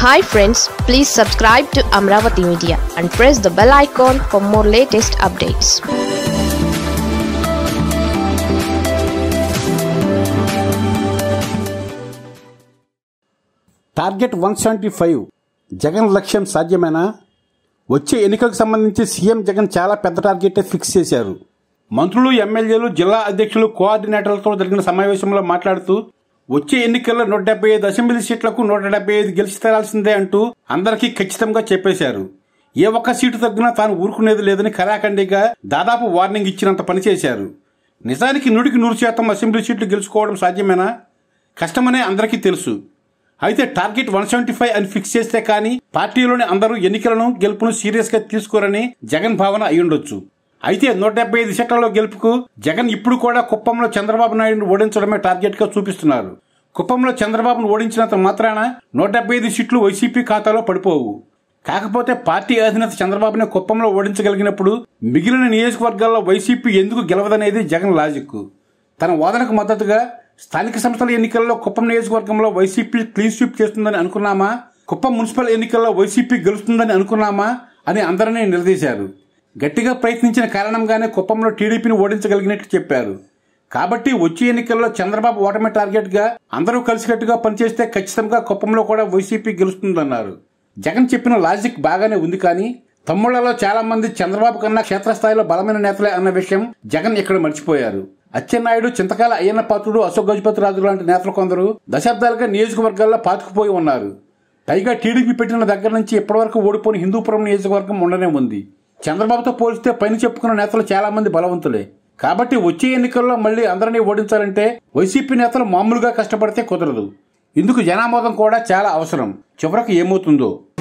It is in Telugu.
hi friends please subscribe to Amaravati media and press the bell icon for more latest updates target one seventy five Jagan లక్ష్యం సాధ్యమేనా వచ్చే ఎన్నికలకు సంబంధించి సీఎం జగన్ చాలా పెద్ద టార్గెటే ఫిక్స్ చేశారు మంత్రులు ఎమ్మెల్యేలు జిల్లా అధ్యక్షులు కోఆర్డినేటర్లతో జరిగిన సమావేశంలో మాట్లాడుతూ వచ్చే ఎన్నికల్లో నూట డెబ్బై ఐదు అసెంబ్లీ సీట్లకు నూట డెబ్బై ఐదు గెలిచి తేరాల్సిందే అంటూ అందరికీ ఖచ్చితంగా చెప్పేశారు ఏ ఒక్క సీటు తగ్గినా తాను ఊరుకునేది లేదని కరాఖండిగా దాదాపు వార్నింగ్ ఇచ్చినంత పనిచేశారు నిజానికి నూటికి నూరు శాతం అసెంబ్లీ సీట్లు గెలుచుకోవడం సాధ్యమేనా కష్టమనే అందరికీ తెలుసు అయితే టార్గెట్ వన్ సెవెంటీ ఫైవ్ అని ఫిక్స్ చేస్తే కానీ పార్టీలోని అందరూ ఎన్నికలను గెలుపును సీరియస్ గా తీసుకోరని జగన్ భావన అయ్యుండొచ్చు అయితే నూట డెబ్బై ఐదు సీట్లలో గెలుపుకు జగన్ ఇప్పుడు కూడా కుప్పంలో చంద్రబాబు నాయుడును ఓడించడమే టార్గెట్ గా చూపిస్తున్నారు కుప్పంలో చంద్రబాబును ఓడించినంత మాత్రాన నూట డెబ్బై ఐదు సీట్లు వైసీపీ ఖాతాలో పడిపోవు కాకపోతే పార్టీ అధినేత చంద్రబాబుని కుప్పంలో ఓడించగలిగినప్పుడు మిగిలిన నియోజకవర్గాల్లో వైసీపీ ఎందుకు గెలవదనేది జగన్ లాజిక్ తన వాదనకు మద్దతుగా స్థానిక సంస్థల ఎన్నికల్లో కుప్పం నియోజకవర్గంలో వైసీపీ క్లీన్ స్వీప్ చేస్తుందని అనుకున్నామా కుప్పం మున్సిపల్ ఎన్నికల్లో వైసీపీ గెలుస్తుందని అనుకున్నామా అని అందరినీ నిలదీశారు గట్టిగా ప్రయత్నించిన కారణంగానే కుప్పంలో టీడీపీని ఓడించగలిగినట్లు చెప్పారు కాబట్టి వచ్చే ఎన్నికల్లో చంద్రబాబు ఓటమి టార్గెట్ గా అందరూ కలిసికట్టుగా పనిచేస్తే ఖచ్చితంగా కుప్పంలో కూడా వైసీపీ గెలుస్తుందన్నారు జగన్ చెప్పిన లాజిక్ బాగానే ఉంది కానీ తమ్ముళ్లలో చాలా మంది చంద్రబాబు కన్నా క్షేత్రస్థాయిలో బలమైన నేతలే అన్న విషయం జగన్ ఇక్కడ మర్చిపోయారు అచ్చెన్నాయుడు చింతకాల అయ్యన్న పాత్రుడు అశోక్ గజపతి రాజు లాంటి నేతలు కొందరు దశాబ్దాలుగా నియోజకవర్గాల్లో పాతుకుపోయి ఉన్నారు పైగా టీడీపీ పెట్టిన దగ్గర నుంచి ఇప్పటివరకు ఓడిపోయిన హిందూపురం నియోజకవర్గం ఉండనే ఉంది చంద్రబాబుతో పోలిస్తే పైన చెప్పుకున్న నేతలు చాలా మంది బలవంతులే కాబట్టి వచ్చే ఎన్నికల్లో మళ్ళీ అందరినీ ఓడించాలంటే వైసీపీ నేతలు మామూలుగా కష్టపడితే కుదరదు ఇందుకు జనామోదం కూడా చాలా అవసరం చివరకు ఏమవుతుందో